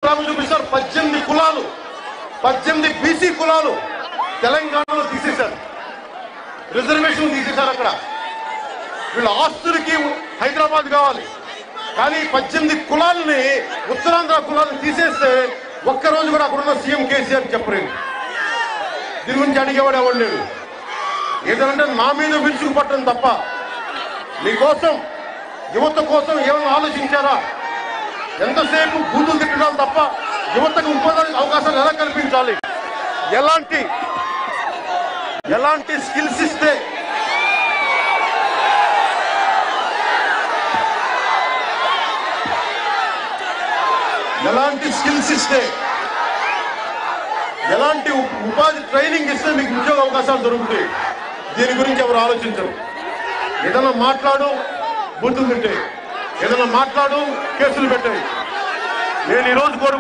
programme చూపిస్తారు పద్దెనిమిది కులాలు పద్దెనిమిది బీసీ కులాలు తెలంగాణలో తీసేశారు రిజర్వేషన్ తీసేశారు అక్కడ వీళ్ళ ఆస్తులకి హైదరాబాద్ కావాలి కానీ పద్దెనిమిది కులాలని ఉత్తరాంధ్ర కులాలను తీసేస్తే ఒక్కరోజు కూడా అక్కడున్న సీఎం కేసీఆర్ చెప్పలేదు దీని గురించి అడిగేవాడు ఎవడు లేడు ఏదంటే నా మీద విరుచుకు పట్టడం తప్ప మీకోసం యువత కోసం ఏమైనా ఆలోచించారా ఎంతసేపు బూతులు తిట్టడం తప్ప యువతకు ఉపాధి అవకాశాలు ఎలా కల్పించాలి ఎలాంటి ఎలాంటి స్కిల్స్ ఇస్తే ఎలాంటి స్కిల్స్ ఇస్తే ఎలాంటి ఉ- ఉపాధి ట్రైనింగ్ ఇస్తే మీకు ఉద్యోగ అవకాశాలు దొరుకుతాయి దీని గురించి ఎవరు ఆలోచించరు ఏదైనా మాట్లాడు బుద్ధులు తింటాయి ఏదైనా మాట్లాడు కేసులు పెట్టాయి నేను ఈరోజు కోరు